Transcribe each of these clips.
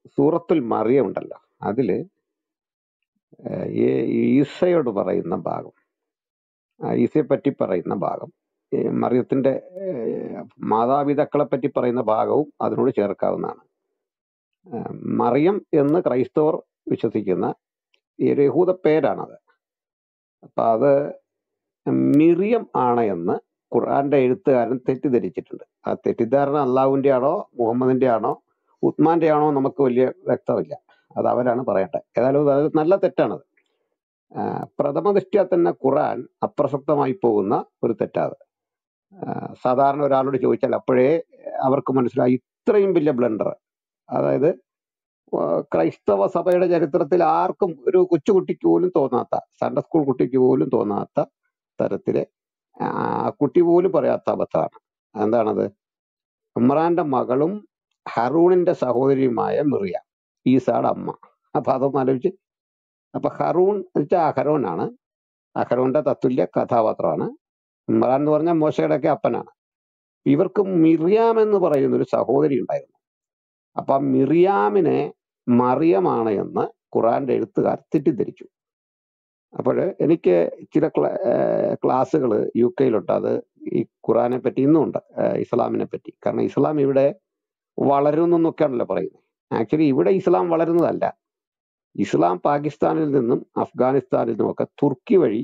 സൂറത്തുൽ മറിയം ഉണ്ടല്ലോ അതില് ഏഹ്, ഈ ഈസയോട് പറയുന്ന ഭാഗം ആ ഈസയെ പറ്റി പറയുന്ന ഭാഗം ഈ മറിയത്തിന്റെ ഏഹ്, മാതാപിതാക്കളെ പറ്റി പറയുന്ന ഭാഗവും അതിനോട് ചേർക്കാവുന്നതാണ് ഏഹ്, മറിയം എന്ന് ക്രൈസ്തവർ വിശ്വസിക്കുന്ന ഈ ഒരു യഹൂദ പേരാണത് അപ്പൊ അത് മിറിയം ആണ് എന്ന് ഖുർആന്റെ എഴുത്തുകാരൻ തെറ്റിദ്ധരിച്ചിട്ടുണ്ട് ആ തെറ്റിദ്ധാരണ അള്ളാഹുവിന്റെ ആണോ മുഹമ്മദിന്റെ ആണോ ഉസ്മാന്റെ ആണോ നമുക്ക് വലിയ വ്യക്തമില്ല അത് അവരാണ് പറയേണ്ടത് ഏതായാലും അത് നല്ല തെറ്റാണത് ആ, പ്രഥമ ദൃഷ്ട്യാ തന്നെ ഖുർആൻ അപ്രസക്തമായി പോകുന്ന ഒരു തെറ്റാത് ആ, സാധാരണ ഒരാളോട് ചോദിച്ചാൽ അപ്പോഴേ അവർക്ക് മനസ്സിലായി ഇത്രയും വലിയ ബ്ലണ്ടർ അതായത് ആ, ക്രൈസ്തവ സഭയുടെ ചരിത്രത്തിൽ ആർക്കും ഒരു കൊച്ചുകുട്ടിക്ക് പോലും തോന്നാത്ത സൺഡേ സ്കൂൾ കുട്ടിക്ക് പോലും തോന്നാത്ത തരത്തില് ആ കുട്ടി പോലും പറയാത്ത അബദ്ധമാണ് എന്താണത് ഇമ്രാന്റെ മകളും ഹറൂണിന്റെ സഹോദരിയുമായ മിറിയ ഈസാടെ അമ്മ അപ്പൊ അതൊന്ന് ആലോചിച്ച് അപ്പൊ ഹറൂൺ എന്ന് വെച്ചാൽ അഹരോനാണ് അഹരോന്റെ തത്തുല്യ കഥാപാത്രമാണ് ഇമ്രാൻ എന്ന് പറഞ്ഞാൽ മോശയുടെ ഒക്കെ അപ്പനാണ് ഇവർക്ക് മിറിയാം എന്ന് പറയുന്ന ഒരു സഹോദരി ഉണ്ടായിരുന്നു അപ്പൊ ആ മിറിയാമിനെ മറിയമാണ് എന്ന് ഖുറാന്റെ എഴുത്തുകാർ തെറ്റിദ്ധരിച്ചു അപ്പോൾ എനിക്ക് ചില ക്ലാസ്സുകൾ യു കെയിലുണ്ട് അത് ഈ ഖുറാനെ പറ്റി ഇന്നും ഉണ്ട് ഏഹ് ഇസ്ലാമിനെ പറ്റി കാരണം ഇസ്ലാം ഇവിടെ വളരുന്നു എന്നൊക്കെയാണല്ലോ പറയുന്നത് ആക്ച്വലി ഇവിടെ ഇസ്ലാം വളരുന്നതല്ല ഇസ്ലാം പാകിസ്ഥാനിൽ നിന്നും അഫ്ഗാനിസ്ഥാനിൽ നിന്നുമൊക്കെ തുർക്കി വഴി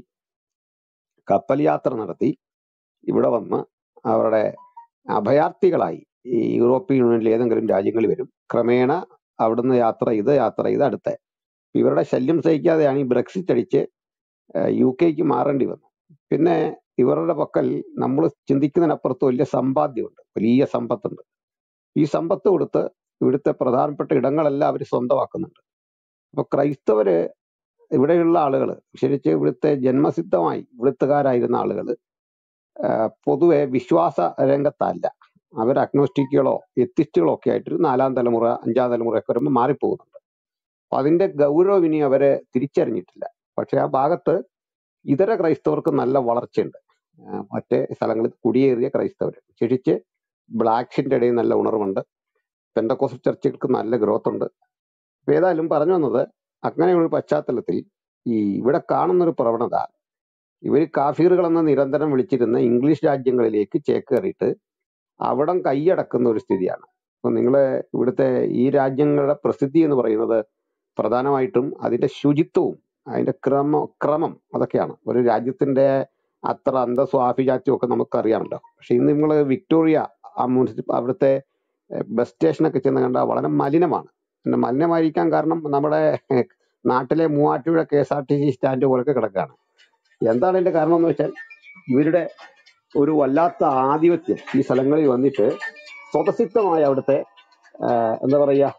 കപ്പൽ യാത്ര നടത്തി ഇവിടെ വന്ന് അവരുടെ അഭയാർത്ഥികളായി ഈ യൂറോപ്യൻ യൂണിയനിലെ ഏതെങ്കിലും രാജ്യങ്ങളിൽ വരും ക്രമേണ അവിടുന്ന് യാത്ര ചെയ്ത് യാത്ര ചെയ്ത് അടുത്ത ഇവരുടെ ശല്യം സഹിക്കാതെയാണ് ഈ ബ്രെക്സിറ്റ് അടിച്ച് യു കെക്ക് മാറേണ്ടി വന്നു പിന്നെ ഇവരുടെ പക്കൽ നമ്മൾ ചിന്തിക്കുന്നതിനപ്പുറത്ത് വലിയ സമ്പാദ്യമുണ്ട് വലിയ സമ്പത്തുണ്ട് ഈ സമ്പത്ത് കൊടുത്ത് ഇവിടുത്തെ പ്രധാനപ്പെട്ട ഇടങ്ങളെല്ലാം അവർ സ്വന്തമാക്കുന്നുണ്ട് അപ്പൊ ക്രൈസ്തവര് ഇവിടെയുള്ള ആളുകൾ ശരിച്ച് ഇവിടുത്തെ ജന്മസിദ്ധമായി ഇവിടുത്തുകാരായിരുന്ന ആളുകൾ പൊതുവെ വിശ്വാസ രംഗത്തല്ല അവർ അഗ്നോസ്റ്റിക്കുകളോ എത്തിസ്റ്റുകളോ ഒക്കെ ആയിട്ട് ഒരു നാലാം തലമുറ അഞ്ചാം തലമുറയൊക്കെ വരുമ്പോൾ മാറിപ്പോകുന്നുണ്ട് അപ്പൊ അതിന്റെ ഗൗരവം ഇനി അവരെ തിരിച്ചറിഞ്ഞിട്ടില്ല പക്ഷെ ആ ഭാഗത്ത് ഇതര ക്രൈസ്തവർക്ക് നല്ല വളർച്ചയുണ്ട് ആ, മറ്റേ സ്ഥലങ്ങളിൽ കുടിയേറിയ ക്രൈസ്തവർ ശരിച്ച് ബ്ലാക്സിന്റെ ഇടയിൽ നല്ല ഉണർവുണ്ട് പെന്തക്കോസ് ചർച്ചകൾക്ക് നല്ല ഗ്രോത്ത് ഉണ്ട് അപ്പൊ ഏതായാലും പറഞ്ഞു വന്നത് അങ്ങനെയുള്ള ഒരു പശ്ചാത്തലത്തിൽ ഈ ഇവിടെ കാണുന്ന ഒരു പ്രവണത ഇവർ കാഫീറുകൾ എന്ന് നിരന്തരം വിളിച്ചിരുന്ന ഇംഗ്ലീഷ് രാജ്യങ്ങളിലേക്ക് ചേക്കേറിയിട്ട് അവിടം കൈയടക്കുന്ന ഒരു സ്ഥിതിയാണ് അപ്പൊ നിങ്ങള് ഇവിടുത്തെ ഈ രാജ്യങ്ങളുടെ പ്രസിദ്ധി എന്ന് പറയുന്നത് പ്രധാനമായിട്ടും അതിന്റെ ശുചിത്വവും അതിന്റെ ക്രമ ക്രമം അതൊക്കെയാണ് ഒരു രാജ്യത്തിന്റെ അത്ര അന്തസ്സും ആഭിജാത്യവും ഒക്കെ നമുക്കറിയാമല്ലോ പക്ഷെ ഇന്ന് നിങ്ങൾ വിക്ടോറിയ ആ മുനിസിപ്പ അവിടുത്തെ ബസ് സ്റ്റേഷനൊക്കെ ചെന്ന് കണ്ടാൽ വളരെ മലിനമാണ് പിന്നെ മലിനമായിരിക്കാൻ കാരണം നമ്മുടെ ഏഹ്, നാട്ടിലെ Muvattupuzha K S R T C stand പോലൊക്കെ കിടക്കുകയാണ് എന്താണ് ഇതിന്റെ കാരണം എന്ന് വെച്ചാൽ ഇവരുടെ ഒരു വല്ലാത്ത ആധിപത്യം ഈ സ്ഥലങ്ങളിൽ വന്നിട്ട് സ്വതസിദ്ധമായ അവിടുത്തെ ആഹ്, എന്താ പറയാ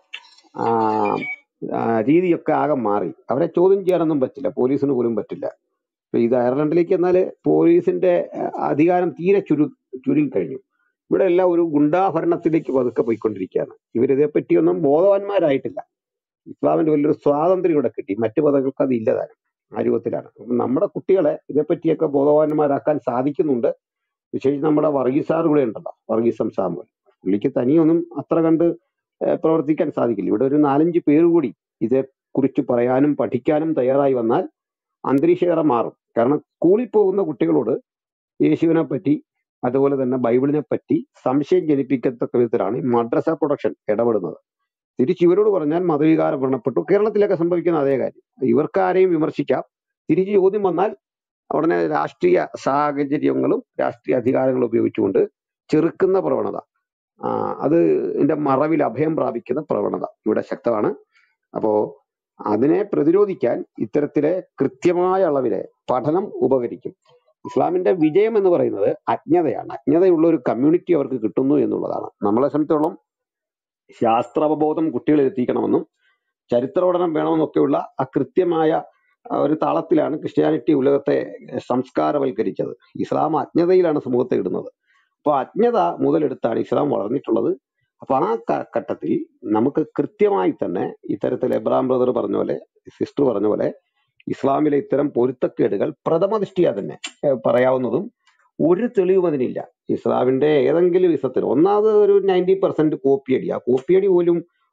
ആഹ്, ആഹ്, രീതിയൊക്കെ ആകെ മാറി അവരെ ചോദ്യം ചെയ്യാനൊന്നും പറ്റില്ല പോലീസിന് പോലും പറ്റില്ല ഇപ്പൊ ഇത് അയർലൻഡിലേക്ക് എന്നാല് പോലീസിന്റെ ആഹ്, അധികാരം തീരെ ചുരു ചുരുങ്ങി കഴിഞ്ഞു ഇവിടെ എല്ലാം ഒരു ഗുണ്ടാഭരണത്തിലേക്ക് പതുക്കെ പോയിക്കൊണ്ടിരിക്കുകയാണ് ഇവരിതേ പറ്റിയൊന്നും ബോധവാന്മാരായിട്ടില്ല ഇസ്ലാമിന്റെ വലിയൊരു സ്വാതന്ത്ര്യം ഇവിടെ കിട്ടി മറ്റു മതങ്ങൾക്ക് അത് ഇല്ലതാനും ആ രൂപത്തിലാണ് അപ്പം നമ്മുടെ കുട്ടികളെ ഇതേപ്പറ്റിയൊക്കെ ബോധവാന്മാരാക്കാൻ സാധിക്കുന്നുണ്ട് വിശേഷിച്ച് നമ്മുടെ വർഗീസ് സാർ കൂടെ ഉണ്ടല്ലോ വർഗീസം സാമുവൽ പുള്ളിക്ക് തനിയൊന്നും അത്ര കണ്ട് ഏഹ്, പ്രവർത്തിക്കാൻ സാധിക്കില്ല ഇവിടെ ഒരു നാലഞ്ച് പേര് കൂടി ഇതേ കുറിച്ച് പറയാനും പഠിക്കാനും തയ്യാറായി വന്നാൽ അന്തരീക്ഷേറെ മാറും കാരണം സ്കൂളിൽ പോകുന്ന കുട്ടികളോട് യേശുവിനെ പറ്റി അതുപോലെ തന്നെ ബൈബിളിനെ പറ്റി സംശയം ജനിപ്പിക്കത്തക്ക വിധത്തിലാണ് ഈ മദ്രസ പ്രൊഡക്ഷൻ ഇടപെടുന്നത് തിരിച്ച് ഇവരോട് പറഞ്ഞാൽ മതവികാരം വ്രണപ്പെട്ടു കേരളത്തിലൊക്കെ സംഭവിക്കുന്ന അതേ കാര്യം ഇവർക്ക് ആരെയും വിമർശിക്കാം തിരിച്ച് ചോദ്യം വന്നാൽ ഉടനെ രാഷ്ട്രീയ സാഹചര്യങ്ങളും രാഷ്ട്രീയ അധികാരങ്ങളും ഉപയോഗിച്ചുകൊണ്ട് ചെറുക്കുന്ന പ്രവണത ആ, അത് ഇതിന്റെ മറവിൽ അഭയം പ്രാപിക്കുന്ന പ്രവണത ഇവിടെ ശക്തമാണ് അപ്പോ അതിനെ പ്രതിരോധിക്കാൻ ഇത്തരത്തിലെ കൃത്യമായ അളവിലെ പഠനം ഉപകരിക്കും ഇസ്ലാമിന്റെ വിജയം എന്ന് പറയുന്നത് അജ്ഞതയാണ് അജ്ഞതയുള്ള ഒരു കമ്മ്യൂണിറ്റി അവർക്ക് കിട്ടുന്നു എന്നുള്ളതാണ് നമ്മളെ സംബന്ധിച്ചോളം ശാസ്ത്രാവബോധം കുട്ടികളിൽ എത്തിക്കണമെന്നും ചരിത്ര പഠനം വേണമെന്നൊക്കെയുള്ള ആ കൃത്യമായ ആ, ഒരു താളത്തിലാണ് ക്രിസ്ത്യാനിറ്റി ഉലകത്തെ സംസ്കാരവൽക്കരിച്ചത് ഇസ്ലാം അജ്ഞതയിലാണ് സമൂഹത്തെ ഇടുന്നത് അപ്പൊ അജ്ഞത മുതലെടുത്താണ് ഇസ്ലാം വളർന്നിട്ടുള്ളത് അപ്പൊ ആ ക- ഘട്ടത്തിൽ നമുക്ക് കൃത്യമായി തന്നെ ഇത്തരത്തിൽ എബ്രാം ബ്രദർ പറഞ്ഞ പോലെ സിസ്റ്റർ പറഞ്ഞ പോലെ ഇസ്ലാമിലെ ഇത്തരം പൊരുത്തക്കേടുകൾ പ്രഥമ ദൃഷ്ടിയാ തന്നെ ഏഹ് പറയാവുന്നതും ഒരു തെളിവും അതിനില്ല ഇസ്ലാമിന്റെ ഏതെങ്കിലും വിധത്തിൽ ഒന്നാമത് ഒരു നയൻറ്റി പെർസെന്റ് കോപ്പിയടി ആ കോപ്പിയടി പോലും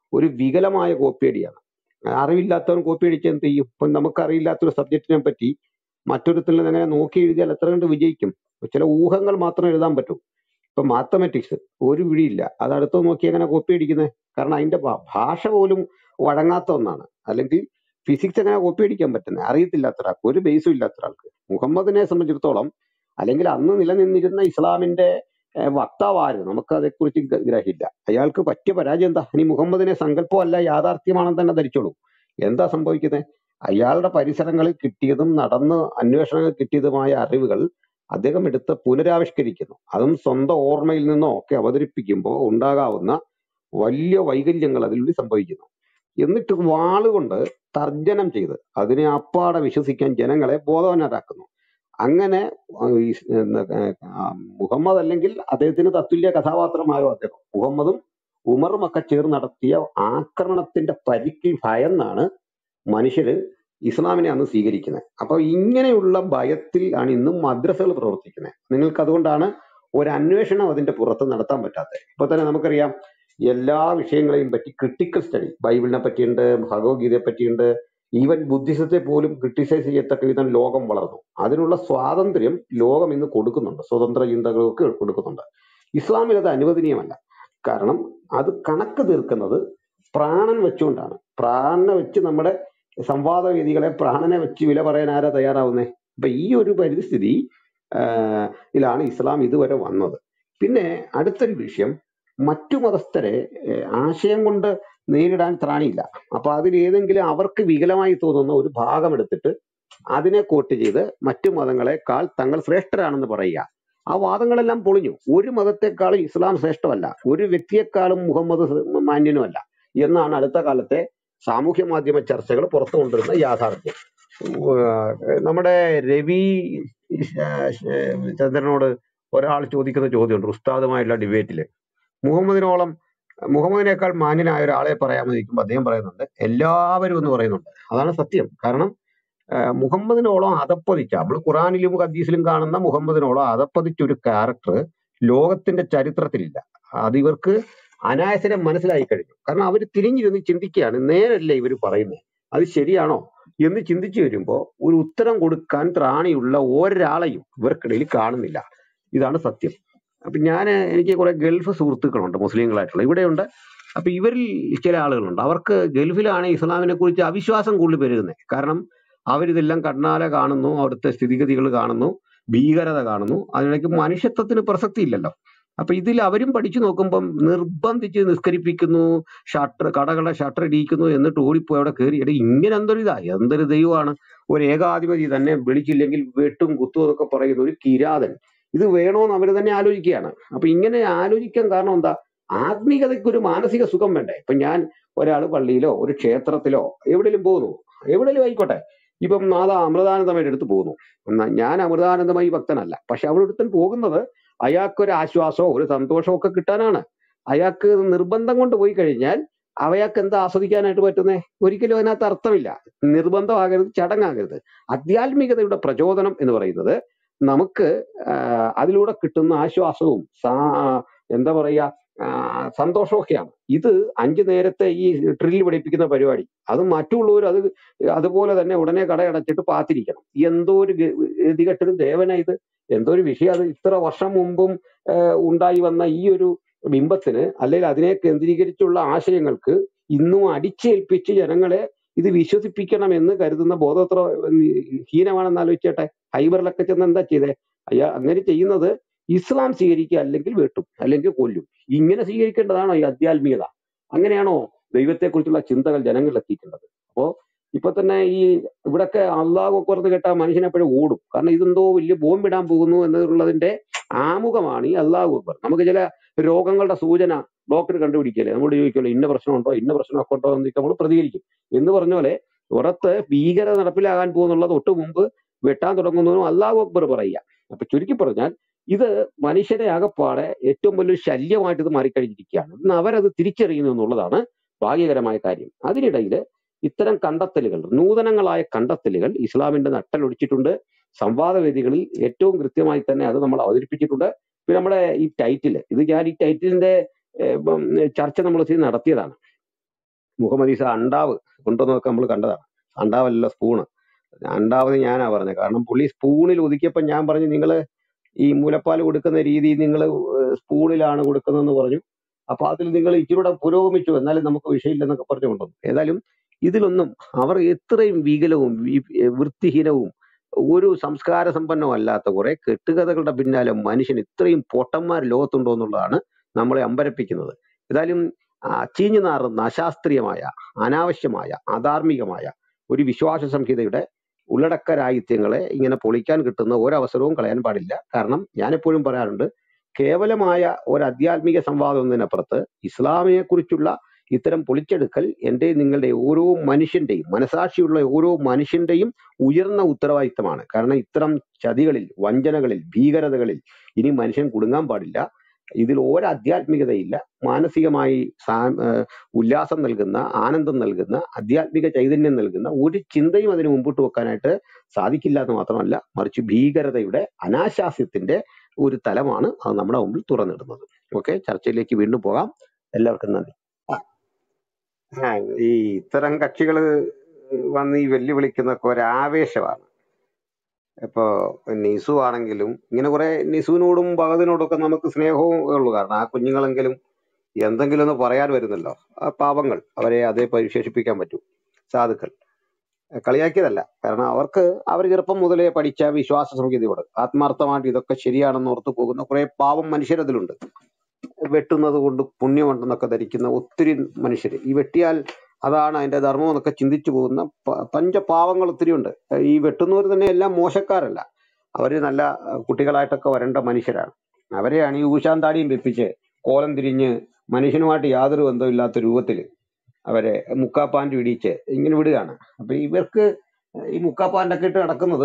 ഒരു വികലമായ കോപ്പിയടിയാണ് അറിവില്ലാത്തവൻ കോപ്പിയടിച്ച് എന്ത് ചെയ്യും ഇപ്പൊ നമുക്കറിയില്ലാത്തൊരു സബ്ജക്റ്റിനെ പറ്റി മറ്റൊരുത്തിൽ നിന്ന് അങ്ങനെ നോക്കി എഴുതിയാൽ എത്ര കണ്ട് വിജയിക്കും ചില ഊഹങ്ങൾ മാത്രം എഴുതാൻ പറ്റും ഇപ്പൊ മാത്തമെറ്റിക്സ് ഒരു പിടിയില്ല അത് അടുത്ത് നോക്കി എങ്ങനെ കോപ്പി അടിക്കുന്നത് കാരണം അതിന്റെ ഭാ- ഭാഷ പോലും വഴങ്ങാത്ത ഒന്നാണ് അല്ലെങ്കിൽ ഫിസിക്സ് എങ്ങനെ കോപ്പി അടിക്കാൻ പറ്റുന്നത് അറിയത്തില്ലാത്ത ഒരാൾക്ക് ഒരു ബേസും ഇല്ലാത്ത ഒരാൾക്ക് മുഹമ്മദിനെ സംബന്ധിച്ചിടത്തോളം അല്ലെങ്കിൽ അന്ന് നിലനിന്നിരുന്ന ഇസ്ലാമിന്റെ ഏഹ്, വക്താവാര് നമുക്ക് അതേക്കുറിച്ച് ഗ- ഗ്രഹില്ല അയാൾക്ക് പറ്റിയ പരാജയം എന്താ ഇനി മുഹമ്മദിനെ സങ്കല്പമല്ല യാഥാർത്ഥ്യമാണെന്ന് തന്നെ ധരിച്ചോളൂ എന്താ സംഭവിക്കുന്നത് അയാളുടെ പരിസരങ്ങളിൽ കിട്ടിയതും നടന്ന് അന്വേഷണങ്ങൾ കിട്ടിയതുമായ അറിവുകൾ അദ്ദേഹം എടുത്ത് പുനരാവിഷ്കരിക്കുന്നു അതും സ്വന്തം ഓർമ്മയിൽ നിന്നോ ഒക്കെ അവതരിപ്പിക്കുമ്പോൾ ഉണ്ടാകാവുന്ന വലിയ വൈകല്യങ്ങൾ അതിലൂടെ സംഭവിക്കുന്നു എന്നിട്ട് വാളുകൊണ്ട് തർജ്ജനം ചെയ്ത് അതിനെ അപ്പാടെ വിശ്വസിക്കാൻ ജനങ്ങളെ ബോധവാനരാക്കുന്നു അങ്ങനെ ആ, ഈ സ് എന്താ, ആ, മുഹമ്മദ് അല്ലെങ്കിൽ അദ്ദേഹത്തിന് തത്തുല്യ കഥാപാത്രമായോ അദ്ദേഹം മുഹമ്മദും ഉമറും ഒക്കെ ചേർന്ന് നടത്തിയ ആക്രമണത്തിന്റെ പരിക്കിൽ ഭയന്നാണ് മനുഷ്യര് ഇസ്ലാമിനെ അന്ന് സ്വീകരിക്കുന്നത് അപ്പൊ ഇങ്ങനെയുള്ള ഭയത്തിൽ ആണ് ഇന്നും മദ്രസകൾ പ്രവർത്തിക്കുന്നത് നിങ്ങൾക്ക് അതുകൊണ്ടാണ് ഒരു അന്വേഷണം അതിന്റെ പുറത്ത് നടത്താൻ പറ്റാത്തത് ഇപ്പൊ തന്നെ നമുക്കറിയാം എല്ലാ വിഷയങ്ങളെയും പറ്റി ക്രിട്ടിക്കൽ സ്റ്റഡി ബൈബിളിനെ പറ്റിയുണ്ട് ഭഗവത്ഗീതയെ പറ്റിയുണ്ട് ഈവൻ ബുദ്ധിസത്തെ പോലും ക്രിട്ടിസൈസ് ചെയ്യത്തക്ക വിധം ലോകം വളർന്നു അതിനുള്ള സ്വാതന്ത്ര്യം ലോകം ഇന്ന് കൊടുക്കുന്നുണ്ട് സ്വതന്ത്ര ചിന്തകൾക്ക് കൊടുക്കുന്നുണ്ട് ഇസ്ലാമിൽ അത് അനുവദനീയമല്ല കാരണം അത് കണക്ക് തീർക്കുന്നത് പ്രാണൻ വെച്ചുകൊണ്ടാണ് പ്രാണനെ വെച്ച് നമ്മുടെ സംവാദ വേദികളെ പ്രാണനെ വെച്ച് വില പറയാൻ ആരാ തയ്യാറാവുന്നേ അപ്പൊ ഈ ഒരു പരിസ്ഥിതി ആഹ് യിലാണ് ഇസ്ലാം ഇതുവരെ വന്നത് പിന്നെ അടുത്തൊരു വിഷയം മറ്റു മതസ്ഥരെ ഏഹ് ആശയം കൊണ്ട് നേരിടാൻ ത്രാണിയില്ല അപ്പൊ അതിൽ ഏതെങ്കിലും അവർക്ക് വികലമായി തോന്നുന്ന ഒരു ഭാഗം എടുത്തിട്ട് അതിനെ കോട്ട് ചെയ്ത് മറ്റു മതങ്ങളെക്കാൾ തങ്ങൾ ശ്രേഷ്ഠരാണെന്ന് പറയുക ആ വാദങ്ങളെല്ലാം പൊളിഞ്ഞു ഒരു മതത്തെക്കാളും ഇസ്ലാം ശ്രേഷ്ഠമല്ല ഒരു വ്യക്തിയെക്കാളും മുഹമ്മദ് ശ്ര- മാന്യനുമല്ല എന്നാണ് അടുത്ത കാലത്തെ സാമൂഹ്യ മാധ്യമ ചർച്ചകൾ പുറത്തു കൊണ്ടിരുന്ന യാഥാർത്ഥ്യം ഏഹ് നമ്മുടെ രവി ശ- ശ- ചന്ദ്രനോട് ഒരാൾ ചോദിക്കുന്ന ചോദ്യമുണ്ട് ഉസ്താദുമായുള്ള ഡിബേറ്റിൽ മുഹമ്മദിനോളം മുഹമ്മദിനേക്കാൾ മാന്യനായ ഒരാളെ പറയാമെന്ന് ചോദിക്കുമ്പോൾ അദ്ദേഹം പറയുന്നുണ്ട് എല്ലാവരും എന്ന് പറയുന്നുണ്ട് അതാണ് സത്യം കാരണം ആഹ് മുഹമ്മദിനോളം അതപ്പതിച്ച നമ്മൾ ഖുറാനിലും ഹദീസിലും കാണുന്ന മുഹമ്മദിനോളം അതപ്പതിച്ച ഒരു ക്യാരക്ടർ ലോകത്തിന്റെ ചരിത്രത്തിലില്ല അത് ഇവർക്ക് അനായസരം മനസ്സിലായി കഴിഞ്ഞു കാരണം അവർ തിരിഞ്ഞിരുന്ന് ചിന്തിക്കുകയാണ് നേരല്ലേ ഇവർ പറയുന്നത് അത് ശരിയാണോ എന്ന് ചിന്തിച്ചു വരുമ്പോൾ ഒരു ഉത്തരം കൊടുക്കാൻ ത്രാണിയുള്ള ഒരാളെയും ഇവർക്കിടയിൽ കാണുന്നില്ല ഇതാണ് സത്യം അപ്പൊ ഞാൻ എനിക്ക് കുറെ ഗൾഫ് സുഹൃത്തുക്കളുണ്ട് മുസ്ലിങ്ങളായിട്ടുള്ള ഇവിടെയുണ്ട് അപ്പൊ ഇവരിൽ ചില ആളുകളുണ്ട് അവർക്ക് ഗൾഫിലാണ് ഇസ്ലാമിനെ കുറിച്ച് അവിശ്വാസം കൂടുതൽ പെരുകുന്നത് കാരണം അവരിതെല്ലാം കണ്ണാലെ കാണുന്നു അവിടുത്തെ സ്ഥിതിഗതികൾ കാണുന്നു ഭീകരത കാണുന്നു അതിനിടയ്ക്ക് മനുഷ്യത്വത്തിന് പ്രസക്തി ഇല്ലല്ലോ അപ്പൊ ഇതിൽ അവരും പഠിച്ചു നോക്കുമ്പം നിർബന്ധിച്ച് നിസ്കരിപ്പിക്കുന്നു ഷട്ടർ കടകളെ ഷട്ടർ ഇടിയിക്കുന്നു എന്നിട്ട് ഓടിപ്പോയി അവിടെ കയറി എടേ ഇങ്ങനെ എന്തൊരു ഇതാ എന്തൊരു ദൈവമാണ് ഒരു ഏകാധിപതി തന്നെ വിളിച്ചില്ലെങ്കിൽ വെട്ടും കുത്തും എന്നൊക്കെ പറയുന്ന ഒരു കിരാതൻ ഇത് വേണോന്ന് അവർ തന്നെ ആലോചിക്കുകയാണ് അപ്പൊ ഇങ്ങനെ ആലോചിക്കാൻ കാരണം എന്താ ആത്മീയതയ്ക്ക് ഒരു മാനസിക സുഖം വേണ്ടേ ഇപ്പൊ ഞാൻ ഒരാൾ പള്ളിയിലോ ഒരു ക്ഷേത്രത്തിലോ എവിടെയെങ്കിലും പോകുന്നു എവിടെയെങ്കിലും ആയിക്കോട്ടെ ഇപ്പം നാദാ അമൃതാനന്ദമയുടെ അടുത്ത് പോകുന്നു എന്നാ ഞാൻ അമൃതാനന്ദമയി ഭക്തനല്ല പക്ഷെ അവിടെ ഒരുത്തൻ പോകുന്നത് അയാൾക്ക് ഒരു ആശ്വാസമോ ഒരു സന്തോഷമോ ഒക്കെ കിട്ടാനാണ് അയാൾക്ക് നിർബന്ധം കൊണ്ട് പോയി കഴിഞ്ഞാൽ അവയാൾക്ക് എന്താ ആസ്വദിക്കാനായിട്ട് പറ്റുന്നേ ഒരിക്കലും അതിനകത്ത് അർത്ഥമില്ല നിർബന്ധമാകരുത് ചടങ്ങാകരുത് ആധ്യാത്മികതയുടെ പ്രചോദനം എന്ന് പറയുന്നത് നമുക്ക് ആഹ് അതിലൂടെ കിട്ടുന്ന ആശ്വാസവും സാ- എന്താ പറയാ ആഹ് സന്തോഷമൊക്കെയാണ് ഇത് അഞ്ചു നേരത്തെ ഈ ഡ്രിൽ പഠിപ്പിക്കുന്ന പരിപാടി അത് മറ്റുള്ളവർ അത് അതുപോലെ തന്നെ ഉടനെ കടയടച്ചിട്ട് പാത്തിരിക്കണം എന്തോ ഒരു ഗ- ഗതികെട്ടൊരു ദേവന ഇത് എന്തോ ഒരു വിഷയം അത് ഇത്ര വർഷം മുമ്പും ആഹ് ഉണ്ടായി വന്ന ഈ ഒരു ബിംബത്തിന് അല്ലെങ്കിൽ അതിനെ കേന്ദ്രീകരിച്ചുള്ള ആശയങ്ങൾക്ക് ഇന്നും അടിച്ചേൽപ്പിച്ച് ജനങ്ങളെ ഇത് വിശ്വസിപ്പിക്കണം കരുതുന്ന ബോധം എത്ര ഹീനമാണെന്ന് ആലോചിച്ചേട്ടെ ഹൈബറിലൊക്കെ ചെന്ന് എന്താ ചെയ്തേ അയ്യാ അങ്ങനെ ചെയ്യുന്നത് ഇസ്ലാം സ്വീകരിക്കുക അല്ലെങ്കിൽ വെട്ടും അല്ലെങ്കിൽ കൊല്ലും ഇങ്ങനെ സ്വീകരിക്കേണ്ടതാണോ ഈ ആധ്യാത്മികത അങ്ങനെയാണോ ദൈവത്തെക്കുറിച്ചുള്ള ചിന്തകൾ ജനങ്ങളിൽ എത്തിക്കേണ്ടത് അപ്പോ ഇപ്പൊ തന്നെ ഈ ഇവിടൊക്കെ അള്ളാഹു അക്ബർന്ന് കേട്ടാൽ മനുഷ്യൻ എപ്പോഴും ഓടും കാരണം ഇതെന്തോ വലിയ ബോംബിടാൻ പോകുന്നു എന്നുള്ളതിന്റെ ആമുഖമാണ് ഈ അള്ളാഹു അക്ബർ നമുക്ക് ചില രോഗങ്ങളുടെ സൂചന ഡോക്ടർ കണ്ടുപിടിക്കല്ലേ നമ്മൾ ചോദിക്കുമല്ലോ ഇന്ന പ്രശ്നമുണ്ടോ ഇന്ന പ്രശ്നമൊക്കെ ഉണ്ടോ എന്ന് നമ്മൾ പ്രതികരിക്കും എന്ന് പറഞ്ഞ പോലെ പുറത്ത് ഭീകരത നടപ്പിലാകാൻ പോകുന്നുള്ളത് തൊട്ട് മുമ്പ് വെട്ടാൻ തുടങ്ങുന്നതിനും അള്ളാഹു അക്ബർ പറയുക അപ്പൊ ചുരുക്കി പറഞ്ഞാൽ ഇത് മനുഷ്യരെ ആകപ്പാടെ ഏറ്റവും വലിയൊരു ശല്യമായിട്ട് ഇത് മാറിക്കഴിഞ്ഞിരിക്കുകയാണ് ഇന്ന് അവരത് തിരിച്ചറിയുന്നു എന്നുള്ളതാണ് ഭാഗ്യകരമായ കാര്യം അതിനിടയിൽ ഇത്തരം കണ്ടെത്തലുകൾ നൂതനങ്ങളായ കണ്ടെത്തലുകൾ ഇസ്ലാമിന്റെ നട്ടലൊടിച്ചിട്ടുണ്ട് സംവാദവേദികളിൽ ഏറ്റവും കൃത്യമായി തന്നെ അത് നമ്മൾ അവതരിപ്പിച്ചിട്ടുണ്ട് പിന്നെ നമ്മുടെ ഈ ടൈറ്റിൽ ഇത് ഞാൻ ഈ ടൈറ്റിലിന്റെ ഏഹ്, ഉം, ചർച്ച നമ്മൾ നടത്തിയതാണ് മുഹമ്മദ് ഈസ അണ്ടാവ് കൊണ്ടുവന്നതൊക്കെ നമ്മൾ കണ്ടതാണ് അണ്ടാവല്ല സ്പൂണ് അണ്ടാവെന്ന് ഞാനാ പറഞ്ഞത് കാരണം പുള്ളി സ്പൂണിൽ ഒതുക്കിയപ്പോൾ ഞാൻ പറഞ്ഞു നിങ്ങൾ ഈ മുലപ്പാൽ കൊടുക്കുന്ന രീതി നിങ്ങൾ സ്പൂണിലാണ് കൊടുക്കുന്നതെന്ന് പറഞ്ഞു അപ്പൊ അതിൽ നിങ്ങൾ ഇച്ചിരൂടെ പുരോഗമിച്ചു എന്നാലും നമുക്ക് വിഷയമില്ലെന്നൊക്കെ പറഞ്ഞു കൊണ്ടുവന്നു ഏതായാലും ഇതിലൊന്നും അവർ എത്രയും വികലവും വി- വൃത്തിഹീനവും ഒരു സംസ്കാര സമ്പന്നവും അല്ലാത്ത കുറെ കെട്ടുകഥകളുടെ പിന്നാലെ മനുഷ്യൻ ഇത്രയും പൊട്ടന്മാർ ലോകത്തുണ്ടോ എന്നുള്ളതാണ് നമ്മളെ അമ്പരപ്പിക്കുന്നത് ഏതായാലും ആ, ചീഞ്ഞു നാറുന്ന അശാസ്ത്രീയമായ അനാവശ്യമായ അധാർമികമായ ഒരു വിശ്വാസ സംഹിതയുടെ ഉള്ളടക്ക രാഹിത്യങ്ങളെ ഇങ്ങനെ പൊളിക്കാൻ കിട്ടുന്ന ഒരവസരവും കളയാൻ പാടില്ല കാരണം ഞാൻ എപ്പോഴും പറയാറുണ്ട് കേവലമായ ഒരു ആധ്യാത്മിക സംവാദം എന്നതിനപ്പുറത്ത് ഇസ്ലാമിനെ കുറിച്ചുള്ള ഇത്തരം പൊളിച്ചെടുക്കൽ എൻ്റെ നിങ്ങളുടെ ഓരോ മനുഷ്യന്റെയും മനസാക്ഷിയുള്ള ഓരോ മനുഷ്യന്റെയും ഉയർന്ന ഉത്തരവാദിത്തമാണ് കാരണം ഇത്തരം ചതികളിൽ വഞ്ചനകളിൽ ഭീകരതകളിൽ ഇനി മനുഷ്യൻ കുടുങ്ങാൻ പാടില്ല ഇതിൽ ഒരു ആധ്യാത്മികതയില്ല മാനസികമായി സാ- ഏഹ് ഉല്ലാസം നൽകുന്ന ആനന്ദം നൽകുന്ന ആധ്യാത്മിക ചൈതന്യം നൽകുന്ന ഒരു ചിന്തയും അതിന് മുമ്പോട്ട് വെക്കാനായിട്ട് സാധിക്കില്ല എന്ന് മാത്രമല്ല മറിച്ച് ഭീകരതയുടെ അനാശാസ്യത്തിന്റെ ഒരു തലമാണ് അത് നമ്മുടെ മുമ്പിൽ തുറന്നിടുന്നത് ഓക്കെ ചർച്ചയിലേക്ക് വീണ്ടും പോകാം എല്ലാവർക്കും നന്ദി ആ, ആ, ഈ ഇത്തരം കക്ഷികൾ വന്ന് ഈ വെല്ലുവിളിക്കുന്നൊക്കെ ഒരു ആവേശമാണ് ഇപ്പോ നിസു ആണെങ്കിലും ഇങ്ങനെ കുറെ നിസുവിനോടും ഭഗതിനോടും ഒക്കെ നമുക്ക് സ്നേഹവും ഉള്ളൂ കാരണം ആ കുഞ്ഞുങ്ങളെങ്കിലും എന്തെങ്കിലും ഒന്ന് പറയാൻ വരുന്നല്ലോ ആ പാവങ്ങൾ അവരെ അതേ പരിശേഷിപ്പിക്കാൻ പറ്റൂ സാധുക്കൾ കളിയാക്കിയതല്ല കാരണം അവർക്ക് അവർ ചെറുപ്പം മുതലേ പഠിച്ച വിശ്വാസ സംഹിതയോട് ആത്മാർത്ഥമായിട്ട് ഇതൊക്കെ ശരിയാണെന്ന് ഓർത്തു പോകുന്ന കുറെ പാവം മനുഷ്യരതിലുണ്ട് വെട്ടുന്നത് കൊണ്ട് പുണ്യമുണ്ടെന്നൊക്കെ ധരിക്കുന്ന ഒത്തിരി മനുഷ്യർ ഈ വെട്ടിയാൽ അതാണ് അതിന്റെ ധർമ്മം എന്നൊക്കെ ചിന്തിച്ചു പോകുന്ന പ- പഞ്ചപാവങ്ങൾ ഒത്തിരി ഉണ്ട് ഈ വെട്ടുന്നവർ തന്നെ എല്ലാം മോശക്കാരല്ല അവര് നല്ല അഹ്, കുട്ടികളായിട്ടൊക്കെ വരേണ്ട മനുഷ്യരാണ് അവരെയാണ് ഈ ഊശാന്താടിയും വെപ്പിച്ച് കോലം തിരിഞ്ഞ് മനുഷ്യനുമായിട്ട് യാതൊരു ബന്ധമില്ലാത്ത രൂപത്തിൽ അവരെ മുക്കാപ്പാൻ്റെ ഇടിച്ച് ഇങ്ങനെ വിടുകയാണ് അപ്പൊ ഇവർക്ക് ഈ മുക്കാപ്പാൻ്റെ ഇട്ട് നടക്കുന്നത്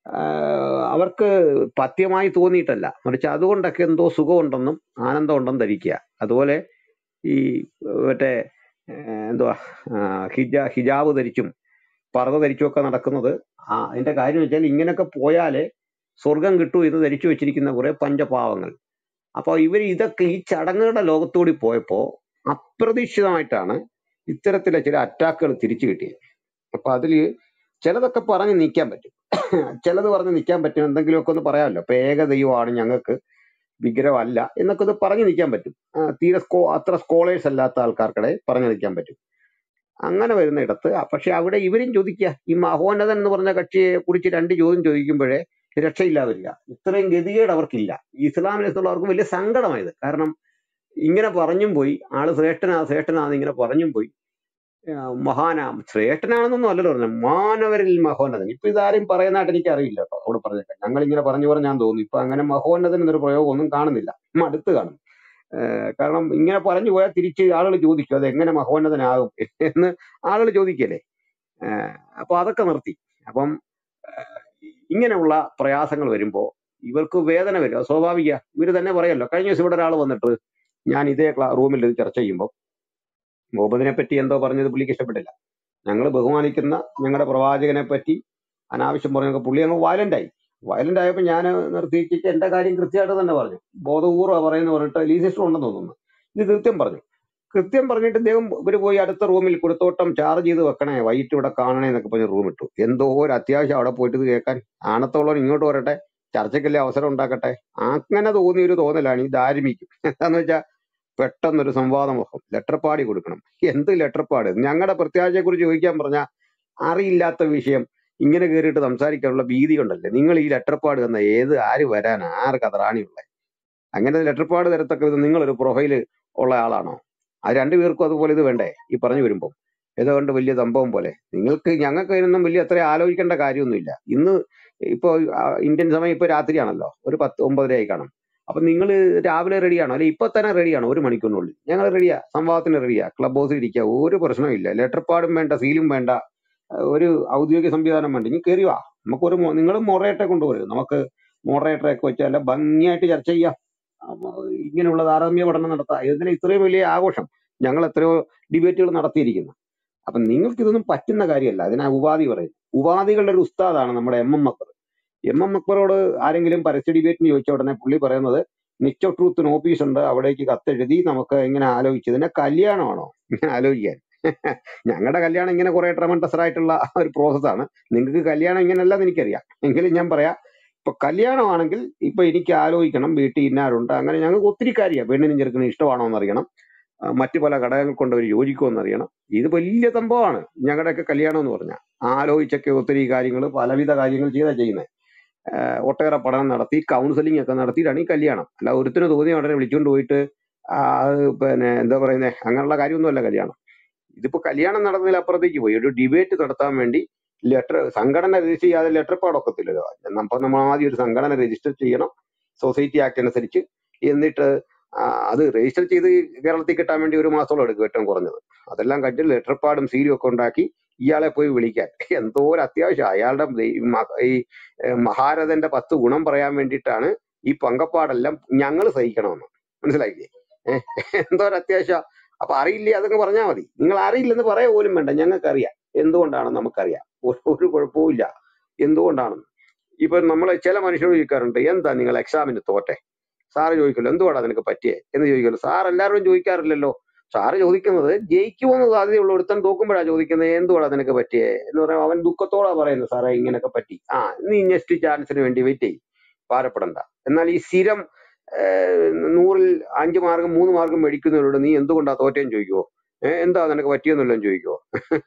ആഹ് അവർക്ക് പഥ്യമായി തോന്നിയിട്ടല്ല മറിച്ച് അതുകൊണ്ടൊക്കെ എന്തോ സുഖമുണ്ടെന്നും ആനന്ദമുണ്ടെന്നും ധരിക്കുക അതുപോലെ ഈ മറ്റേ ഏഹ് എന്തുവാ ആഹ് ഹിജ ഹിജാബ് ധരിച്ചും പർദ്ദ ധരിച്ചും ഒക്കെ നടക്കുന്നത് ആ അതിന്റെ കാര്യം വെച്ചാൽ ഇങ്ങനെയൊക്കെ പോയാലേ സ്വർഗം കിട്ടൂ എന്ന് ധരിച്ചു വെച്ചിരിക്കുന്ന കുറെ പഞ്ചപാവങ്ങൾ അപ്പൊ ഇവർ ഇതൊക്കെ ഈ ചടങ്ങുകളുടെ ലോകത്തോടി പോയപ്പോ അപ്രതീക്ഷിതമായിട്ടാണ് ഇത്തരത്തിലെ ചില അറ്റാക്കുകൾ തിരിച്ചു കിട്ടിയത് അപ്പൊ അതില് ചിലതൊക്കെ പറഞ്ഞ് നീക്കാൻ പറ്റും ചിലത് പറഞ്ഞ് നിൽക്കാൻ പറ്റും എന്തെങ്കിലുമൊക്കെ ഒന്ന് പറയാമല്ലോ അപ്പൊ ഏക ദൈവമാണ് ഞങ്ങൾക്ക് വിഗ്രഹമല്ല എന്നൊക്കെ ഇത് പറഞ്ഞു നിൽക്കാൻ പറ്റും ആ, തീരെ സ്കോ അത്ര സ്കോളേഴ്സ് അല്ലാത്ത ആൾക്കാർക്കിടെ പറഞ്ഞു നിൽക്കാൻ പറ്റും അങ്ങനെ വരുന്ന ഇടത്ത് ആ, പക്ഷെ അവിടെ ഇവരും ചോദിക്കുക ഈ മഹോന്നതൻ എന്ന് പറഞ്ഞ കക്ഷിയെ കുറിച്ച് രണ്ട് ചോദ്യം ചോദിക്കുമ്പോഴേ രക്ഷയില്ലാതെ വരിക ഇത്രയും ഗതികേട് അവർക്കില്ല ഇസ്ലാമിനകത്തുള്ളവർക്ക് വലിയ സങ്കടമായത് കാരണം ഇങ്ങനെ പറഞ്ഞും പോയി ആള് ശ്രേഷ്ഠനാ ശ്രേഷ്ഠനാന്ന് ഇങ്ങനെ പറഞ്ഞും പോയി ആ, മഹാനാ ശ്രേഷ്ഠനാണെന്നൊന്നും അല്ലല്ലോ പറഞ്ഞത് മാനവരിൽ മഹോന്നതൻ ഇപ്പൊ ഇതാരും പറയുന്നതായിട്ട് എനിക്ക് അറിയില്ല കേട്ടോ അവിടെ പറഞ്ഞേക്കാം ഞങ്ങൾ ഇങ്ങനെ പറഞ്ഞു പറഞ്ഞാൻ തോന്നുന്നു ഇപ്പൊ അങ്ങനെ മഹോന്നതൻ എന്നൊരു പ്രയോഗം ഒന്നും കാണുന്നില്ല മടുത്ത് കാണും ഏഹ് കാരണം ഇങ്ങനെ പറഞ്ഞു പോയാൽ തിരിച്ച് ആളുകൾ ചോദിക്കും അത് എങ്ങനെ മഹോന്നതനാകും എന്ന് ആളുകൾ ചോദിക്കല്ലേ ഏഹ് അപ്പൊ അതൊക്കെ നിർത്തി അപ്പം ഏഹ് ഇങ്ങനെയുള്ള പ്രയാസങ്ങൾ വരുമ്പോ ഇവർക്ക് വേദന വരും അത് സ്വാഭാവിക ഇവര് തന്നെ പറയല്ലോ കഴിഞ്ഞ ദിവസം ഇവിടെ ഒരാൾ വന്നിട്ട് ഞാൻ ഇതേ ക്ലാ റൂമിൽ ഇത് ചർച്ച ചെയ്യുമ്പോൾ മുഹമ്മദിനെ പറ്റി എന്തോ പറഞ്ഞത് പുള്ളിക്ക് ഇഷ്ടപ്പെട്ടില്ല ഞങ്ങൾ ബഹുമാനിക്കുന്ന ഞങ്ങളുടെ പ്രവാചകനെ പറ്റി അനാവശ്യം പറഞ്ഞൊക്കെ പുള്ളി അങ്ങ് വയലന്റ് ആയി വയലന്റ് ആയപ്പോൾ ഞാൻ നിർത്തിച്ചിട്ട് എന്റെ കാര്യം കൃത്യമായിട്ട് തന്നെ പറഞ്ഞു ബോധപൂർവ്വം പറയുന്ന പറഞ്ഞിട്ട് ലീസിസ്റ്റർ ഉണ്ടെന്ന് തോന്നുന്നു ഇത് കൃത്യം പറഞ്ഞു കൃത്യം പറഞ്ഞിട്ട് ഇദ്ദേഹം ഇവര് പോയി അടുത്ത റൂമിൽ കൊടുത്തോട്ടം ചാർജ് ചെയ്ത് വെക്കണേ വൈകിട്ട് ഇവിടെ കാണണേ എന്നൊക്കെ പറഞ്ഞ് റൂം ഇട്ടു എന്തോ ഒരു അത്യാവശ്യം അവിടെ പോയിട്ട് ഇത് കേൾക്കാൻ ആണത്തോളം ഇങ്ങോട്ട് വരട്ടെ ചർച്ചയ്ക്കല്ലേ അവസരം ഉണ്ടാക്കട്ടെ അങ്ങനെ തോന്നിയ ഒരു തോന്നലാണ് ഈ ധാർമ്മിക്കും എന്താന്ന് വെച്ചാൽ പെട്ടെന്നൊരു സംവാദമുഖം ലെറ്റർ പാടി കൊടുക്കണം എന്ത് ലെറ്റർ പാട് ഞങ്ങളുടെ പ്രത്യാശയെ കുറിച്ച് ചോദിക്കാൻ പറഞ്ഞാൽ അറിയില്ലാത്ത വിഷയം ഇങ്ങനെ കയറിയിട്ട് സംസാരിക്കാനുള്ള ഭീതി കൊണ്ടല്ലേ നിങ്ങൾ ഈ ലെറ്റർ പാട് തന്ന ഏത് ആര് വരാൻ ആർക്ക് അത്രാണിയുള്ള അങ്ങനെ ലെറ്റർ പാട് തരത്തക്ക വിധം നിങ്ങളൊരു പ്രൊഫൈല് ഉള്ള ആളാണോ അത് രണ്ടുപേർക്കും അതുപോലെ ഇത് വേണ്ടേ ഈ പറഞ്ഞു വരുമ്പോൾ ഏതാണ്ട് വലിയ സംഭവം പോലെ നിങ്ങൾക്ക് ഞങ്ങൾക്ക് അതിനൊന്നും വലിയ അത്ര ആലോചിക്കേണ്ട കാര്യമൊന്നുമില്ല ഇന്ന് ഇപ്പൊ ആ, ഇന്ത്യൻ സമയം ഇപ്പൊ രാത്രിയാണല്ലോ ഒരു പത്ത് ഒമ്പതരയായി കാണും അപ്പൊ നിങ്ങൾ രാവിലെ റെഡിയാണോ അല്ലെ ഇപ്പൊ തന്നെ റെഡിയാണോ ഒരു മണിക്കൂറിനുള്ളിൽ ഞങ്ങൾ റെഡിയാ സംഭവത്തിന് റെഡിയാ ക്ലബ് ഹൗസിൽ ഇരിക്കുക ഒരു പ്രശ്നമില്ല ലെറ്റർ പാടും വേണ്ട സീലും വേണ്ട ആ, ഒരു ഔദ്യോഗിക സംവിധാനം വേണ്ട ഇനി കയറി വാ നമുക്കൊരു മോ- നിങ്ങളും മോഡറേറ്ററെ കൊണ്ടുവരും നമുക്ക് മോഡറേറ്ററെ ഒക്കെ വെച്ചാൽ നല്ല ഭംഗിയായിട്ട് ചർച്ച ചെയ്യാം അപ്പൊ ഇങ്ങനെയുള്ള താരതമ്യ പഠനം നടത്താം ഇതിന് ഇത്രയും വലിയ ആഘോഷം ഞങ്ങൾ എത്രയോ ഡിബേറ്റുകൾ നടത്തിയിരിക്കുന്നു അപ്പൊ നിങ്ങൾക്ക് ഇതൊന്നും പറ്റുന്ന കാര്യമല്ല അതിനാ ഉപാധി പറയുന്നത് ഉപാധികളുടെ ഒരു ഉസ്താദാണ് നമ്മുടെ M M Akbar M M അക്ബറോട് ആരെങ്കിലും പരസ്യ ഡിബേറ്റിന് ചോദിച്ച ഉടനെ പുള്ളി പറയുന്നത് നിച്ച് ഓഫ് ട്രൂത്തിന് ഓഫീസ് ഉണ്ട് അവിടേക്ക് കത്തെഴുതി നമുക്ക് ഇങ്ങനെ ആലോചിച്ച് ഇതിന്റെ കല്യാണമാണോ ഇങ്ങനെ ആലോചിക്കാൻ ഞങ്ങളുടെ കല്യാണം ഇങ്ങനെ കുറെ ട്രമണ്ടസ് ആയിട്ടുള്ള ഒരു പ്രോസസ്സാണ് നിങ്ങൾക്ക് കല്യാണം ഇങ്ങനെയല്ലെന്ന് എനിക്കറിയാം എങ്കിലും ഞാൻ പറയാം ഇപ്പൊ കല്യാണമാണെങ്കിൽ ഇപ്പൊ എനിക്ക് ആലോചിക്കണം വീട്ടിൽ ഇന്നാരുണ്ട് അങ്ങനെ ഞങ്ങൾക്ക് ഒത്തിരി കാര്യമാണ് പെണ്ണിനും ചെറുക്കനും ഇഷ്ടമാണോ എന്നറിയണം ആ, മറ്റു പല ഘടകങ്ങൾ കൊണ്ട് അവർ യോജിക്കുമോ എന്നറിയണം ഇത് വലിയ സംഭവമാണ് ഞങ്ങളുടെയൊക്കെ കല്യാണം എന്ന് പറഞ്ഞാൽ ആലോചിച്ചൊക്കെ ഒത്തിരി കാര്യങ്ങൾ പലവിധ കാര്യങ്ങൾ ചെയ്താ ചെയ്യുന്നത് ഒട്ടേറെ പഠനം നടത്തി കൗൺസിലിംഗ് ഒക്കെ നടത്തിയിട്ടാണ് ഈ കല്യാണം അല്ല ഒരുത്തിന് തോന്നിയ ഉടനെ വിളിച്ചുകൊണ്ട് പോയിട്ട് ആ, അത് പിന്നെ എന്താ പറയുന്നത് അങ്ങനെയുള്ള കാര്യമൊന്നുമല്ല കല്യാണം ഇതിപ്പോ കല്യാണം നടന്നതിലപ്പുറത്തേക്ക് പോയി ഒരു ഡിബേറ്റ് നടത്താൻ വേണ്ടി ലെറ്റർ സംഘടന രജിസ്റ്റർ ചെയ്യാതെ ലെറ്റർ പാടൊക്കത്തില്ലല്ലോ അപ്പൊ നമ്മൾ ആദ്യം ഒരു സംഘടന രജിസ്റ്റർ ചെയ്യണം സൊസൈറ്റി ആക്ട് അനുസരിച്ച് എന്നിട്ട് ആ, അത് രജിസ്റ്റർ ചെയ്ത് കേരളത്തിൽ കിട്ടാൻ വേണ്ടി ഒരു മാസത്തോളം എടുക്കും ഏറ്റവും കുറഞ്ഞത് അതെല്ലാം കഴിഞ്ഞ് ലെറ്റർ പാടും സീരിയും ഒക്കെ ഉണ്ടാക്കി ഇയാളെ പോയി വിളിക്കാൻ എന്തോ ഒരു അത്യാവശ്യം അയാളുടെ ദൈ- ഈ മ- ഈ ഏഹ് മഹാരഥന്റെ പത്ത് ഗുണം പറയാൻ വേണ്ടിയിട്ടാണ് ഈ പങ്കപ്പാടെല്ലാം ഞങ്ങൾ സഹിക്കണമെന്ന് മനസ്സിലായില്ലേ ഏഹ് എന്തോ ഒരു അത്യാവശ്യം അപ്പൊ അറിയില്ലേ അതൊക്കെ പറഞ്ഞാൽ മതി നിങ്ങൾ അറിയില്ലെന്ന് പറയാ പോലും വേണ്ട ഞങ്ങൾക്ക് അറിയാം എന്തുകൊണ്ടാണെന്ന് നമുക്കറിയാം ഒരു ഒരു കുഴപ്പവും ഇല്ല എന്തുകൊണ്ടാണെന്ന് ഇപ്പൊ നമ്മൾ ചില മനുഷ്യരോട് ചോദിക്കാറുണ്ട് എന്താ നിങ്ങൾ എക്സാമിന് തോറ്റെ സാറ് ചോദിക്കല്ലോ എന്തുകൊണ്ടാ നിനക്ക് പറ്റിയേ എന്ന് ചോദിക്കല്ലോ സാർ എല്ലാവരോടും ചോദിക്കാറില്ലല്ലോ സാറ് ചോദിക്കുന്നത് ജയിക്കുമെന്ന് സാധ്യതയുള്ള ഒരുത്തൻ തോക്കുമ്പോഴാണ് ചോദിക്കുന്നത് എന്തുകൊണ്ടാ നിനക്ക് പറ്റിയേ എന്ന് പറയുമ്പോൾ അവൻ ദുഃഖത്തോടാ പറയുന്നത് സാറേ ഇങ്ങനെയൊക്കെ പറ്റി ആ നീ നെക്സ്റ്റ് ചാൻസിന് വേണ്ടി വെയിറ്റ് ചെയ്യും ഭാരപ്പെടണ്ട എന്നാൽ ഈ സ്ഥിരം ഏഹ്, നൂറിൽ അഞ്ച് മാർക്കും മൂന്ന് മാർക്കും മേടിക്കുന്നവരോട് നീ എന്തുകൊണ്ടാ തോറ്റേന്ന് ചോദിക്കുവോ ഏഹ് എന്താ നിനക്ക് പറ്റിയെന്നല്ലോ ചോദിക്കുവോ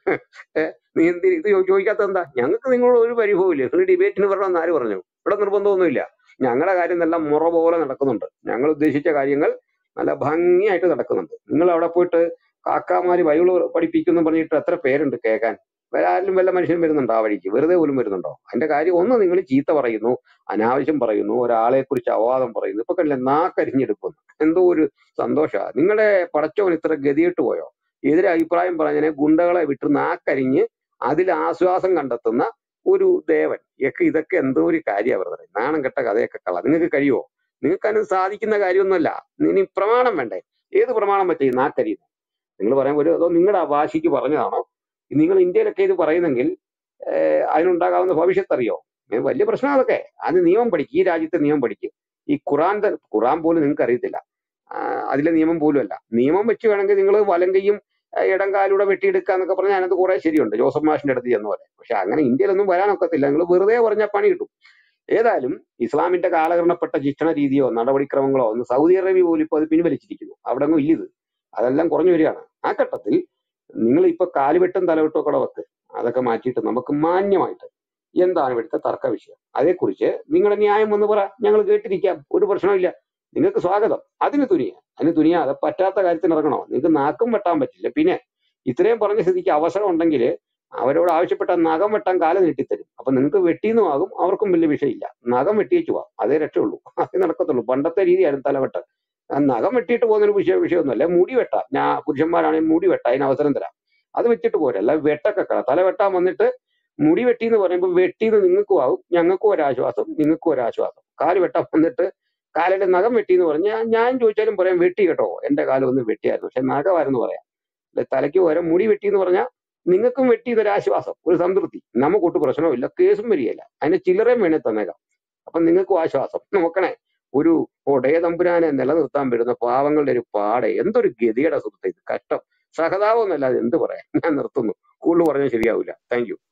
ഏഹ് നീ എന്ത് ഇത് ചോ- ചോദിക്കാത്തത് എന്താ ഞങ്ങൾക്ക് നിങ്ങളോട് ഒരു പരിഭവം ഇല്ല നിങ്ങൾ ഡിബേറ്റിന് വരണമെന്ന് ആര് പറഞ്ഞു ഇവിടെ നിർബന്ധമൊന്നുമില്ല ഞങ്ങളുടെ കാര്യം നല്ല മുറ പോലെ നടക്കുന്നുണ്ട് ഞങ്ങൾ ഉദ്ദേശിച്ച കാര്യങ്ങൾ നല്ല ഭംഗിയായിട്ട് നടക്കുന്നുണ്ട് നിങ്ങൾ അവിടെ പോയിട്ട് കാക്കാമാര് ബൈബിള് പഠിപ്പിക്കുന്നു പറഞ്ഞിട്ട് എത്ര പേരുണ്ട് കേൾക്കാൻ വേറെ ആരിലും വല്ല മനുഷ്യനും വരുന്നുണ്ടോ ആ വഴിക്ക് വെറുതെ പോലും വരുന്നുണ്ടോ അതിന്റെ കാര്യം ഒന്ന് നിങ്ങൾ ചീത്ത പറയുന്നു അനാവശ്യം പറയുന്നു ഒരാളെ കുറിച്ച് അപവാദം പറയുന്നു ഇപ്പൊ കണ്ടില്ല നാക്കരിഞ്ഞെടുക്കുന്നു എന്തോ ഒരു സന്തോഷ നിങ്ങളുടെ പടച്ചവൻ ഇത്ര ഗതിയിട്ട് പോയോ എതിരെ അഭിപ്രായം പറഞ്ഞതിനെ ഗുണ്ടകളെ വിട്ട് നാക്കരിഞ്ഞ് അതിൽ ആശ്വാസം കണ്ടെത്തുന്ന ഒരു ദേവൻ ഒക്കെ ഇതൊക്കെ എന്തോ ഒരു കാര്യമാണ് വെറുതെ നാണം കെട്ട കഥയൊക്കെ കള്ള നിങ്ങൾക്ക് കഴിയുമോ നിങ്ങൾക്ക് അതിന് സാധിക്കുന്ന കാര്യമൊന്നുമല്ല ഇനി പ്രമാണം വേണ്ടേ ഏത് പ്രമാണം വെച്ച ഈ നാക്കരിയുന്നത് നിങ്ങൾ പറയാൻ ഒരു അതോ നിങ്ങളുടെ വാശിക്ക് പറഞ്ഞതാണോ നിങ്ങൾ ഇന്ത്യയിലൊക്കെ ഇത് പറയുന്നെങ്കിൽ ഏഹ് അതിനുണ്ടാകാവുന്ന ഭവിഷ്യത്ത് അറിയോ ഏഹ് വലിയ പ്രശ്നം അതൊക്കെ അത് നിയമം പഠിക്കും ഈ രാജ്യത്തെ നിയമം പഠിക്കും ഈ ഖുറാൻ ത- ഖുറാൻ പോലും നിങ്ങൾക്ക് അറിയത്തില്ല ആഹ് അതിലെ നിയമം പോലും അല്ല നിയമം വെച്ച് വേണമെങ്കിൽ നിങ്ങൾ വലങ്കയും ഏഹ് ഇടം കാലൂടെ വെട്ടിയെടുക്കുക എന്നൊക്കെ പറഞ്ഞാൽ അതിനകത്ത് കുറെ ശരിയുണ്ട് ജോസഫ് മാഷിന്റെ അടുത്ത് ചെന്ന പോലെ പക്ഷെ അങ്ങനെ ഇന്ത്യയിലൊന്നും വരാനൊക്കത്തില്ല നിങ്ങൾ വെറുതെ പറഞ്ഞാൽ പണി കിട്ടും ഏതായാലും ഇസ്ലാമിന്റെ കാലഹരണപ്പെട്ട ശിക്ഷണ രീതിയോ നടപടിക്രമങ്ങളോ ഒന്നും സൗദി അറേബ്യ പോലും ഇപ്പൊ അത് പിൻവലിച്ചിരിക്കുന്നു അവിടെ ഒന്നും ഇല്ലിത് അതെല്ലാം കുറഞ്ഞു വരികയാണ് ആ ഘട്ടത്തിൽ നിങ്ങൾ ഇപ്പൊ കാലുവെട്ടും തലവെട്ടും ഒക്കെ വെക്ക് അതൊക്കെ മാറ്റിയിട്ട് നമുക്ക് മാന്യമായിട്ട് എന്താണ് ഇവിടുത്തെ തർക്ക വിഷയം അതേക്കുറിച്ച് നിങ്ങളുടെ ന്യായം വന്ന് പറ ഞങ്ങൾ കേട്ടിരിക്കാം ഒരു പ്രശ്നമില്ല നിങ്ങൾക്ക് സ്വാഗതം അതിന് തുനിയ അതിന് തുനിയാതെ പറ്റാത്ത കാര്യത്തിന് ഇറങ്ങണോ നിങ്ങൾക്ക് നാക്കും വെട്ടാൻ പറ്റില്ല പിന്നെ ഇത്രയും പറഞ്ഞ സ്ഥിതിക്ക് അവസരം ഉണ്ടെങ്കിൽ അവരോട് ആവശ്യപ്പെട്ട നഖം വെട്ടാൻ കാലം നീട്ടിത്തരും അപ്പൊ നിങ്ങൾക്ക് വെട്ടിയെന്നും ആകും അവർക്കും വലിയ വിഷയമില്ല നഖം വെട്ടിയേച്ചു പോവാം അതേ രക്ഷയുള്ളൂ അതേ നടക്കത്തുള്ളൂ പണ്ടത്തെ രീതിയായിരുന്നു തലവെട്ട് ആ നഖം വെട്ടിയിട്ട് പോകുന്ന ഒരു വിഷയ വിഷയമൊന്നുമല്ല മുടി വെട്ടാം ഞാൻ പുരുഷന്മാരാണെങ്കിൽ മുടി വെട്ടാം അതിന് അവസരം തരാം അത് വെച്ചിട്ട് പോരെ അല്ല വെട്ടൊക്കെ കള തല വെട്ടാൻ വന്നിട്ട് മുടി വെട്ടി എന്ന് പറയുമ്പോൾ വെട്ടിന്ന് നിങ്ങൾക്കും ആവും ഞങ്ങൾക്കും ഒരാശ്വാസം നിങ്ങൾക്കും ഒരാശ്വാസം കാല് വെട്ടാൻ വന്നിട്ട് കാലിന്റെ നഖം വെട്ടി എന്ന് പറഞ്ഞാൽ ഞാൻ ചോദിച്ചാലും പറയാം വെട്ടി കേട്ടോ എന്റെ കാലം ഒന്ന് വെട്ടിയായിരുന്നു പക്ഷെ നഖമായിരുന്നു പറയാം അല്ലെ തലയ്ക്ക് പകരം മുടി വെട്ടി എന്ന് പറഞ്ഞാൽ നിങ്ങൾക്കും വെട്ടി ഒരു ആശ്വാസം ഒരു സംതൃപ്തി നമുക്കൊട്ട് പ്രശ്നമില്ല കേസും വരികയില്ല അതിന് ചില്ലറയും വേണേ തന്നേക്കാം അപ്പൊ നിങ്ങൾക്കും ആശ്വാസം നോക്കണേ ഒരു ഒടയ തമ്പുരാനെ നിലനിർത്താൻ വരുന്ന പാവങ്ങളുടെ ഒരു പാടെ എന്തൊരു ഗതിയുടെ സുഹൃത്തെ ഇത് കഷ്ടം സഹതാപമൊന്നുമല്ല അത് എന്ത് പറയാൻ ഞാൻ നിർത്തുന്നു കൂടുതൽ പറഞ്ഞാൽ ശരിയാവില്ല താങ്ക് യു